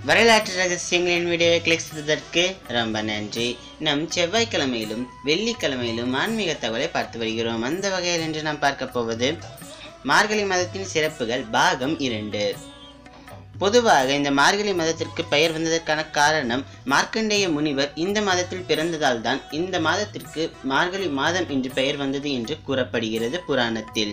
வரலாற்று ரகசியங்களின் வீடியோவை கிளிக் செய்ததற்கு ரொம்ப நன்றி நம் செவ்வாய்க்கிழமையிலும் வெள்ளிக்கிழமையிலும் ஆன்மீக தகவலை பார்த்து வருகிறோம் அந்த வகையில் இன்று நாம் பார்க்க போவது மார்கழி மதத்தின் சிறப்புகள் பாகம் இரண்டு பொதுவாக இந்த மார்கழி மதத்திற்கு பெயர் வந்ததற்கான காரணம் மார்க்கண்டேய முனிவர் இந்த மாதத்தில் பிறந்ததால் தான் இந்த மாதத்திற்கு மார்கழி மாதம் என்று பெயர் வந்தது என்று கூறப்படுகிறது புராணத்தில்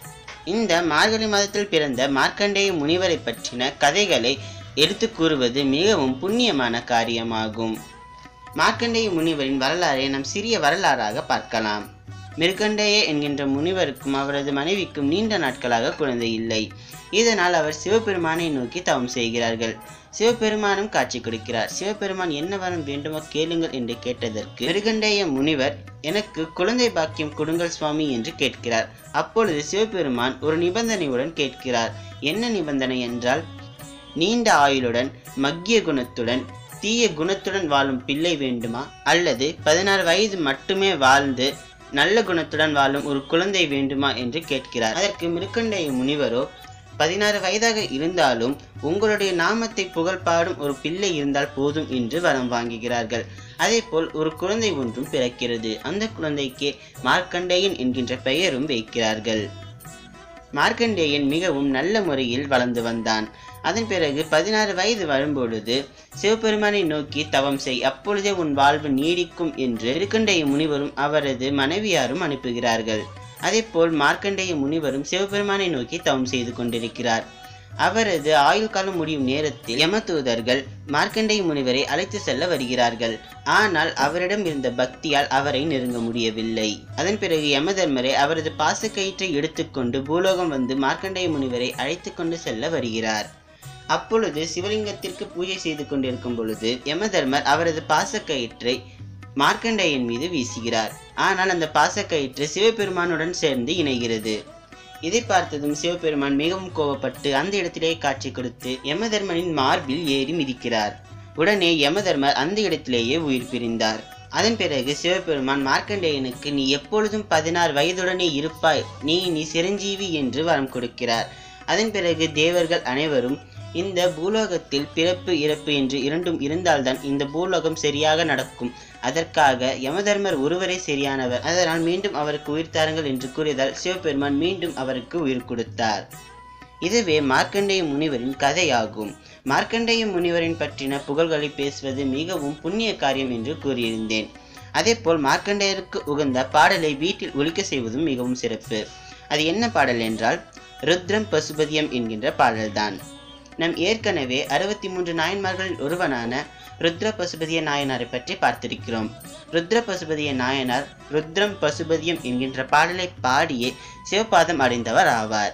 இந்த மார்கழி மாதத்தில் பிறந்த மார்க்கண்டேய முனிவரை பற்றின கதைகளை எடுத்து கூறுவது மிகவும் புண்ணியமான காரியமாகும் மார்க்கண்டேய முனிவரின் வரலாறை நாம் சிறிய வரலாறாக பார்க்கலாம் மிருகண்டேய என்கின்ற முனிவருக்கும் அவரது மனைவிக்கும் நீண்ட நாட்களாக குழந்தை இல்லை இதனால் அவர் சிவபெருமானை நோக்கி தவம் செய்கிறார்கள் சிவபெருமானும் காட்சி கொடுக்கிறார் சிவபெருமான் என்ன வரம் வேண்டுமோ கேளுங்கள் என்று கேட்டதற்கு மிருகண்டேய முனிவர் எனக்கு குழந்தை பாக்கியம் கொடுங்கள் சுவாமி என்று கேட்கிறார் அப்பொழுது சிவபெருமான் ஒரு நிபந்தனையுடன் கேட்கிறார் என்ன நிபந்தனை என்றால் நீண்ட ஆயுளுடன் மக்கிய குணத்துடன் தீய குணத்துடன் வாழும் பிள்ளை வேண்டுமா அல்லது பதினாறு வயது மட்டுமே வாழ்ந்து நல்ல குணத்துடன் வாழும் ஒரு குழந்தை வேண்டுமா என்று கேட்கிறார் அதற்கு மிருக்கண்டைய முனிவரோ பதினாறு வயதாக இருந்தாலும் உங்களுடைய நாமத்தை புகழ் பாடும் ஒரு பிள்ளை இருந்தால் போதும் என்று வரம் வாங்குகிறார்கள் அதேபோல் ஒரு குழந்தை ஒன்றும் பிறக்கிறது அந்த குழந்தைக்கு மார்க்கண்டேயன் என்கின்ற பெயரும் வைக்கிறார்கள் மார்க்கண்டேயன் மிகவும் நல்ல முறையில் வளர்ந்து வந்தான் அதன் பிறகு பதினாறு வயது வரும்பொழுது சிவபெருமானை நோக்கி தவம் செய் அப்பொழுதே உன் வாழ்வு நீடிக்கும் என்று இருக்கண்டேய முனிவரும் அவரது மனைவியாரும் அனுப்புகிறார்கள் அதேபோல் மார்க்கண்டேய முனிவரும் சிவபெருமானை நோக்கி தவம் செய்து கொண்டிருக்கிறார் அவரது ஆயுள் காலம் முடியும் நேரத்தில் யமதூதர்கள் மார்க்கண்டேய முனிவரை அழைத்து செல்ல வருகிறார்கள் ஆனால் அவரிடம் இருந்த பக்தியால் அவரை நெருங்க முடியவில்லை அதன் பிறகு யமதர்மரை அவரது பாசக்கயிற்றை எடுத்துக்கொண்டு பூலோகம் வந்து மார்க்கண்டேய முனிவரை அழைத்து கொண்டு செல்ல வருகிறார் அப்பொழுது சிவலிங்கத்திற்கு பூஜை செய்து கொண்டிருக்கும் பொழுது யமதர்மர் அவரது பாசக்கயிற்றை மார்க்கண்டேயன் மீது வீசுகிறார் ஆனால் அந்த பாசக்கயிற்று சிவபெருமானுடன் சேர்ந்து இணைகிறது இதை பார்த்ததும் சிவபெருமான் மிகவும் கோபப்பட்டு அந்த இடத்திலே காட்சி கொடுத்து யமதர்மனின் மார்பில் ஏறி மிதிக்கிறார் உடனே யமதர்மர் அந்த இடத்திலேயே உயிர் பிரிந்தார் அதன் பிறகு சிவபெருமான் மார்க்கண்டேயனுக்கு நீ எப்பொழுதும் பதினாறு வயதுடனே இருப்பாய் நீ நீ சிரஞ்சீவி என்று வரம் கொடுக்கிறார் அதன் பிறகு தேவர்கள் அனைவரும் இந்த பூலோகத்தில் பிறப்பு இறப்பு என்று இரண்டும் இருந்தால்தான் இந்த பூலோகம் சரியாக நடக்கும் அதற்காக யமதர்மர் ஒருவரே சரியானவர் அதனால் மீண்டும் அவருக்கு உயிர் தாருங்கள் என்று கூறியதால் சிவபெருமான் மீண்டும் அவருக்கு உயிர் கொடுத்தார் இதுவே மார்க்கண்டேய முனிவரின் கதையாகும் மார்க்கண்டேய முனிவரின் பற்றின புகழ்களை பேசுவது மிகவும் புண்ணிய காரியம் என்று கூறியிருந்தேன் அதேபோல் மார்க்கண்டேயருக்கு உகந்த பாடலை வீட்டில் ஒலிக்க செய்வதும் மிகவும் சிறப்பு அது என்ன பாடல் என்றால் ருத்ரம் பசுபதியம் என்கின்ற பாடல்தான் நம் ஏற்கனவே அறுபத்தி மூன்று நாயன்மார்களில் ஒருவனான ருத்ர பசுபதிய நாயனாரை பற்றி பார்த்திருக்கிறோம் ருத்ர பசுபதிய நாயனார் ருத்ரம் பசுபதியம் என்கின்ற பாடலை பாடியே சிவபாதம் அடைந்தவர் ஆவார்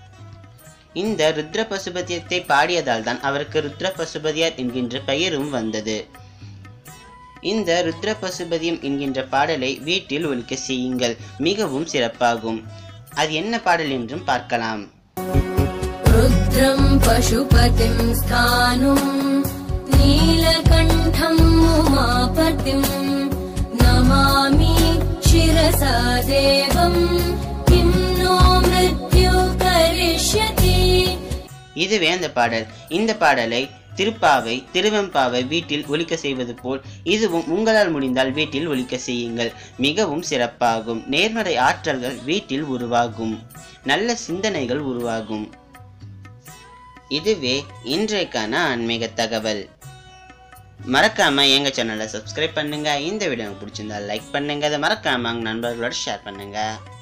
இந்த ருத்ர பசுபதியத்தை பாடியதால் தான் அவருக்கு ருத்ர பசுபதியார் என்கின்ற பெயரும் வந்தது இந்த ருத்ர பசுபதியம் என்கின்ற பாடலை வீட்டில் ஒலிக்க செய்யுங்கள் மிகவும் சிறப்பாகும் அது என்ன பாடல் என்றும் பார்க்கலாம் रुद्रम् पशुपतिम् स्थानुम् नीलकण्ठम् उमापतिम् नमामि शिरसा देवम् किं नो मृत्यु करिष्यति இதுவே அந்த பாடல் இந்த பாடலை திருப்பாவை திருவெம்பாவை வீட்டில் ஒலிக்க செய்வது போல் இதுவும் உங்களால் முடிந்தால் வீட்டில் ஒலிக்க செய்யுங்கள் மிகவும் சிறப்பாகும் நேர்மறை ஆற்றல்கள் வீட்டில் உருவாகும் நல்ல சிந்தனைகள் உருவாகும் இதுவே இன்றைக்கான ஆன்மீக தகவல் மறக்காம எங்க சேனலை சப்ஸ்கிரைப் பண்ணுங்க இந்த வீடியோ உங்களுக்கு பிடிச்சிருந்தா லைக் பண்ணுங்க அதை மறக்காம உங்க நண்பர்களோட ஷேர் பண்ணுங்க